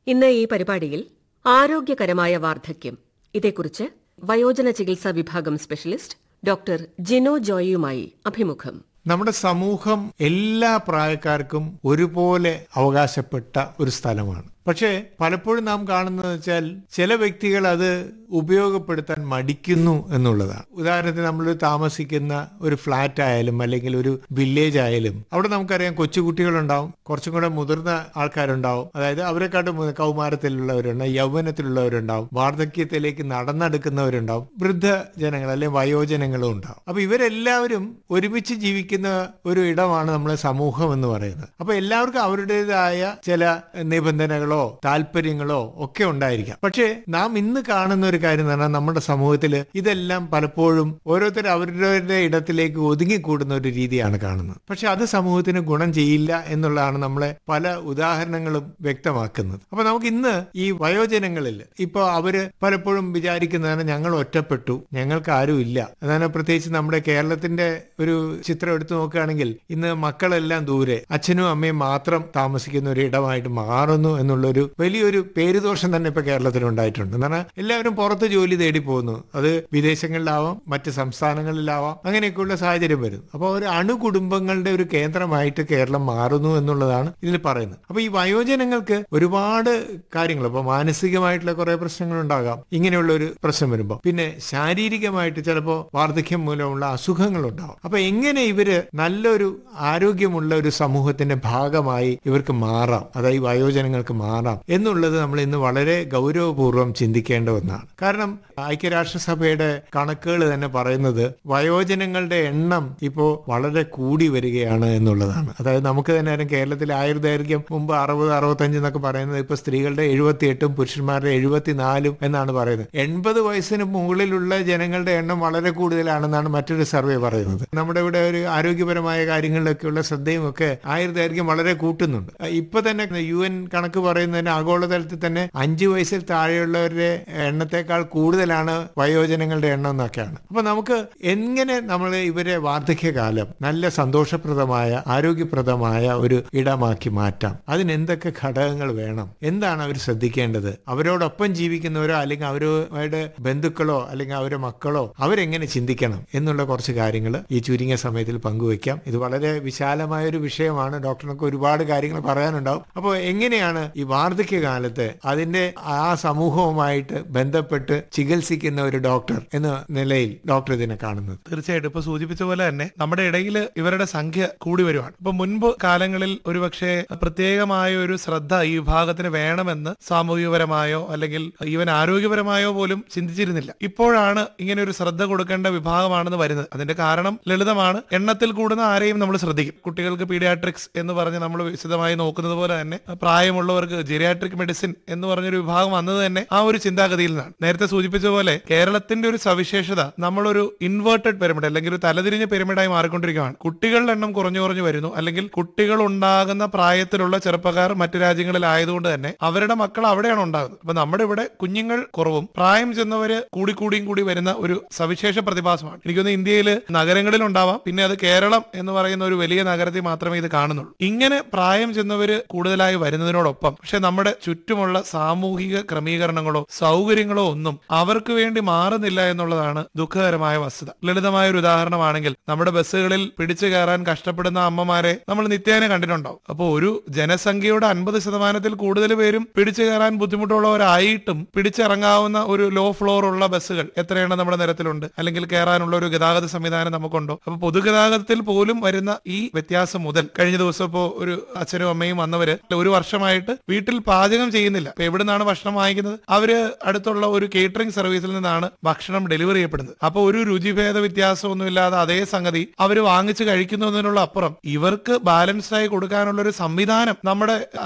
ഇന്ന് ഈ പരിപാടിയിൽ ആരോഗ്യകരമായ വാർദ്ധക്യം ഇതേക്കുറിച്ച് വയോജന ചികിത്സാ വിഭാഗം സ്പെഷ്യലിസ്റ്റ് ഡോക്ടർ ജിനോ ജോയിയുമായി അഭിമുഖം നമ്മുടെ സമൂഹം എല്ലാ പ്രായക്കാർക്കും ഒരുപോലെ അവകാശപ്പെട്ട ഒരു സ്ഥലമാണ് പക്ഷേ പലപ്പോഴും നാം കാണുന്നത് വെച്ചാൽ ചില വ്യക്തികൾ അത് ഉപയോഗപ്പെടുത്താൻ മടിക്കുന്നു എന്നുള്ളതാണ് ഉദാഹരണത്തിന് നമ്മൾ താമസിക്കുന്ന ഒരു ഫ്ലാറ്റ് ആയാലും അല്ലെങ്കിൽ ഒരു വില്ലേജ് ആയാലും അവിടെ നമുക്കറിയാം കൊച്ചുകുട്ടികളുണ്ടാവും കുറച്ചും കൂടെ മുതിർന്ന ആൾക്കാരുണ്ടാവും അതായത് അവരെക്കാട്ടും മു- കൗമാരത്തിലുള്ളവരുണ്ടാവും യൗവനത്തിലുള്ളവരുണ്ടാവും വാർദ്ധക്യത്തിലേക്ക് നടന്നെടുക്കുന്നവരുണ്ടാവും വൃദ്ധ ജനങ്ങൾ അല്ലെങ്കിൽ വയോജനങ്ങളും ഉണ്ടാവും അപ്പൊ ഇവരെല്ലാവരും ഒരുമിച്ച് ജീവിക്കുന്ന ഒരു ഇടമാണ് നമ്മളെ സമൂഹം എന്ന് പറയുന്നത് അപ്പൊ എല്ലാവർക്കും അവരുടേതായ ചില നിബന്ധനകളോ താല്പര്യങ്ങളോ ഒക്കെ ഉണ്ടായിരിക്കാം പക്ഷേ നാം ഇന്ന് കാണുന്ന ഒരു കാര്യം എന്ന് പറഞ്ഞാൽ നമ്മുടെ സമൂഹത്തിൽ ഇതെല്ലാം പലപ്പോഴും ഓരോരുത്തർ അവരുടെ ഇടത്തിലേക്ക് ഒതുങ്ങിക്കൂടുന്ന ഒരു രീതിയാണ് കാണുന്നത് പക്ഷെ അത് സമൂഹത്തിന് ഗുണം ചെയ്യില്ല എന്നുള്ളതാണ് നമ്മളെ പല ഉദാഹരണങ്ങളും വ്യക്തമാക്കുന്നത് അപ്പൊ നമുക്ക് ഇന്ന് ഈ വയോജനങ്ങളിൽ ഇപ്പൊ അവര് പലപ്പോഴും വിചാരിക്കുന്നതാണ് ഞങ്ങൾ ഒറ്റപ്പെട്ടു ഞങ്ങൾക്ക് ആരും ഇല്ല അതാണ് പ്രത്യേകിച്ച് നമ്മുടെ കേരളത്തിന്റെ ഒരു ചിത്രം എടുത്തു നോക്കുകയാണെങ്കിൽ ഇന്ന് മക്കളെല്ലാം ദൂരെ അച്ഛനും അമ്മയും മാത്രം താമസിക്കുന്ന ഒരു ഇടമായിട്ട് മാറുന്നു എന്നുള്ളൊരു വലിയൊരു പേരുദോഷം തന്നെ ഇപ്പൊ കേരളത്തിൽ ഉണ്ടായിട്ടുണ്ട് എന്ന് പറഞ്ഞാൽ എല്ലാവരും പുറത്ത് ജോലി തേടി പോകുന്നു അത് വിദേശങ്ങളിലാവാം മറ്റ് സംസ്ഥാനങ്ങളിലാവാം അങ്ങനെയൊക്കെയുള്ള സാഹചര്യം വരും അപ്പോൾ ഒരു അണുകുടുംബങ്ങളുടെ ഒരു കേന്ദ്രമായിട്ട് കേരളം മാറുന്നു എന്നുള്ളതാണ് ഇതിൽ പറയുന്നത് അപ്പൊ ഈ വയോജനങ്ങൾക്ക് ഒരുപാട് കാര്യങ്ങൾ ഇപ്പൊ മാനസികമായിട്ടുള്ള കുറെ പ്രശ്നങ്ങൾ ഉണ്ടാകാം ഇങ്ങനെയുള്ള ഒരു പ്രശ്നം വരുമ്പോൾ പിന്നെ ശാരീരികമായിട്ട് ചിലപ്പോൾ വാർദ്ധക്യം മൂലമുള്ള അസുഖങ്ങൾ ഉണ്ടാവും അപ്പൊ എങ്ങനെ ഇവര് നല്ലൊരു ആരോഗ്യമുള്ള ഒരു സമൂഹത്തിന്റെ ഭാഗമായി ഇവർക്ക് മാറാം അതായത് ഈ വയോജനങ്ങൾക്ക് മാറാം എന്നുള്ളത് നമ്മൾ ഇന്ന് വളരെ ഗൗരവപൂർവ്വം ചിന്തിക്കേണ്ട ഒന്നാണ് കാരണം ഐക്യരാഷ്ട്രസഭയുടെ കണക്കുകൾ തന്നെ പറയുന്നത് വയോജനങ്ങളുടെ എണ്ണം ഇപ്പോ വളരെ കൂടി വരികയാണ് എന്നുള്ളതാണ് അതായത് നമുക്ക് തന്നെ അറിയാം കേരളത്തിലെ ആയുർദൈർഘ്യം മുമ്പ് അറുപത് അറുപത്തഞ്ച് എന്നൊക്കെ പറയുന്നത് ഇപ്പൊ സ്ത്രീകളുടെ എഴുപത്തിയെട്ടും പുരുഷന്മാരുടെ എഴുപത്തിനാലും എന്നാണ് പറയുന്നത് എൺപത് വയസ്സിന് മുകളിലുള്ള ജനങ്ങളുടെ എണ്ണം വളരെ കൂടുതലാണെന്നാണ് മറ്റൊരു സർവേ പറയുന്നത് നമ്മുടെ ഇവിടെ ഒരു ആരോഗ്യപരമായ കാര്യങ്ങളിലൊക്കെയുള്ള ശ്രദ്ധയും ഒക്കെ ആയുർദൈർഘ്യം വളരെ കൂട്ടുന്നുണ്ട് ഇപ്പൊ തന്നെ യു എൻ കണക്ക് പറയുന്നതിന് ആഗോളതലത്തിൽ തന്നെ അഞ്ചു വയസ്സിൽ താഴെയുള്ളവരുടെ എണ്ണത്തെക്കാൾ കൂടുതലാണ് വയോജനങ്ങളുടെ എണ്ണം എന്നൊക്കെയാണ് അപ്പൊ നമുക്ക് എങ്ങനെ നമ്മൾ ഇവരെ വാർദ്ധക്യകാലം നല്ല സന്തോഷപ്രദമായ ആരോഗ്യപ്രദമായ ഒരു ഇടമാക്കി മാറ്റാം അതിന് എന്തൊക്കെ ഘടകങ്ങൾ വേണം എന്താണ് അവർ ശ്രദ്ധിക്കേണ്ടത് അവരോടൊപ്പം ജീവിക്കുന്നവരോ അല്ലെങ്കിൽ അവരുടെ ബന്ധുക്കളോ അല്ലെങ്കിൽ അവരുടെ മക്കളോ അവരെങ്ങനെ ചിന്തിക്കണം എന്നുള്ള കുറച്ച് കാര്യങ്ങൾ ഈ ചുരുങ്ങിയ സമയത്തിൽ പങ്കുവയ്ക്കാം ഇത് വളരെ വിശാലമായ ഒരു വിഷയമാണ് ഡോക്ടറിനൊക്കെ ഒരുപാട് കാര്യങ്ങൾ പറയാനുണ്ടാവും അപ്പോൾ എങ്ങനെയാണ് ഈ വാർദ്ധക്യകാലത്ത് അതിന്റെ ആ സമൂഹവുമായിട്ട് ബന്ധപ്പെട്ട് ചികിത്സിക്കുന്ന ഒരു ഡോക്ടർ എന്ന നിലയിൽ ഡോക്ടർ ഇതിനെ കാണുന്നത് തീർച്ചയായിട്ടും ഇപ്പൊ സൂചിപ്പിച്ച പോലെ തന്നെ നമ്മുടെ ഇടയിൽ ഇവരുടെ സംഖ്യ കൂടി വരുവാണ് ഇപ്പൊ മുൻപ് കാലങ്ങളിൽ ഒരുപക്ഷെ പ്രത്യേകമായ ഒരു ശ്രദ്ധ ഈ വിഭാഗത്തിന് വേണമെന്ന് സാമൂഹികപരമായോ അല്ലെങ്കിൽ ഈവൻ ആരോഗ്യപരമായോ പോലും ചിന്തിച്ചിരുന്നില്ല ഇപ്പോഴാണ് ഇങ്ങനെ ഒരു ശ്രദ്ധ കൊടുക്കേണ്ട വിഭാഗമാണെന്ന് വരുന്നത് അതിന്റെ കാരണം ലളിതമാണ് എണ്ണത്തിൽ കൂടുന്ന ആരെയും നമ്മൾ ശ്രദ്ധിക്കും കുട്ടികൾക്ക് പീഡിയാട്രിക്സ് എന്ന് പറഞ്ഞ് നമ്മൾ വിശദമായി നോക്കുന്നത് പോലെ തന്നെ പ്രായമുള്ളവർക്ക് ജെറിയാട്രിക് മെഡിസിൻ എന്ന് പറഞ്ഞൊരു വിഭാഗം വന്നത് തന്നെ ആ ഒരു ചിന്താഗതിയിൽ നിന്നാണ് നേരത്തെ സൂചിപ്പിച്ച പോലെ കേരളത്തിന്റെ ഒരു സവിശേഷത നമ്മളൊരു ഇൻവേർട്ടഡ് പിരമിഡ് അല്ലെങ്കിൽ ഒരു തലതിരിഞ്ഞ പിരമിഡായി മാറിക്കൊണ്ടിരിക്കുകയാണ് കുട്ടികളുടെ എണ്ണം കുറഞ്ഞു കുറഞ്ഞു വരുന്നു അല്ലെങ്കിൽ കുട്ടികൾ ഉണ്ടാകുന്ന പ്രായത്തിലുള്ള ചെറുപ്പക്കാർ മറ്റു രാജ്യങ്ങളിൽ ആയതുകൊണ്ട് തന്നെ അവരുടെ മക്കൾ അവിടെയാണ് ഉണ്ടാകുന്നത് അപ്പൊ നമ്മുടെ ഇവിടെ കുഞ്ഞുങ്ങൾ കുറവും പ്രായം ചെന്നവര് കൂടി കൂടിയും കൂടി വരുന്ന ഒരു സവിശേഷ പ്രതിഭാസമാണ് എനിക്കൊന്ന് ഇന്ത്യയിൽ നഗരങ്ങളിൽ ഉണ്ടാവാം പിന്നെ അത് കേരളം എന്ന് പറയുന്ന ഒരു വലിയ നഗരത്തിൽ മാത്രമേ ഇത് കാണുന്നുള്ളൂ ഇങ്ങനെ പ്രായം ചെന്നവര് കൂടുതലായി വരുന്നതിനോടൊപ്പം പക്ഷെ നമ്മുടെ ചുറ്റുമുള്ള സാമൂഹിക ക്രമീകരണങ്ങളോ സൗകര്യങ്ങളോ ഒന്നും അവർക്ക് വേണ്ടി മാറുന്നില്ല എന്നുള്ളതാണ് ദുഃഖകരമായ വസ്തുത ലളിതമായ ഒരു ഉദാഹരണമാണെങ്കിൽ നമ്മുടെ ബസ്സുകളിൽ പിടിച്ചു കയറാൻ കഷ്ടപ്പെടുന്ന അമ്മമാരെ നമ്മൾ നിത്യേന കണ്ടിട്ടുണ്ടാവും അപ്പോൾ ഒരു ജനസംഖ്യയുടെ അൻപത് ശതമാനത്തിൽ കൂടുതൽ പേരും പിടിച്ചു കയറാൻ ബുദ്ധിമുട്ടുള്ളവരായിട്ടും പിടിച്ചിറങ്ങാവുന്ന ഒരു ലോ ഫ്ലോർ ഉള്ള ബസ്സുകൾ എത്രയെണ്ണം നമ്മുടെ നിരത്തിലുണ്ട് അല്ലെങ്കിൽ കയറാനുള്ള ഒരു ഗതാഗത സംവിധാനം നമുക്കുണ്ടോ അപ്പൊ പൊതുഗതാഗതത്തിൽ പോലും വരുന്ന ഈ വ്യത്യാസം മുതൽ കഴിഞ്ഞ ദിവസം ഇപ്പോ ഒരു അച്ഛനും അമ്മയും വന്നവര് ഒരു വർഷമായിട്ട് വീട്ടിൽ പാചകം ചെയ്യുന്നില്ല അപ്പൊ എവിടെ നിന്നാണ് ഭക്ഷണം വാങ്ങിക്കുന്നത് അവര് അടുത്തുള്ള ഒരു കേറ്ററിംഗ് സർവീസിൽ നിന്നാണ് ഭക്ഷണം ഡെലിവറി ചെയ്യപ്പെടുന്നത് അപ്പൊ ഒരു രുചിഭേദ വ്യത്യാസമൊന്നുമില്ലാതെ അതേ സംഗതി അവർ വാങ്ങിച്ച് കഴിക്കുന്നതിനുള്ള അപ്പുറം ഇവർക്ക് ബാലൻസ്ഡ് ആയി കൊടുക്കാനുള്ള ഒരു സംവിധാനം നമ്മുടെ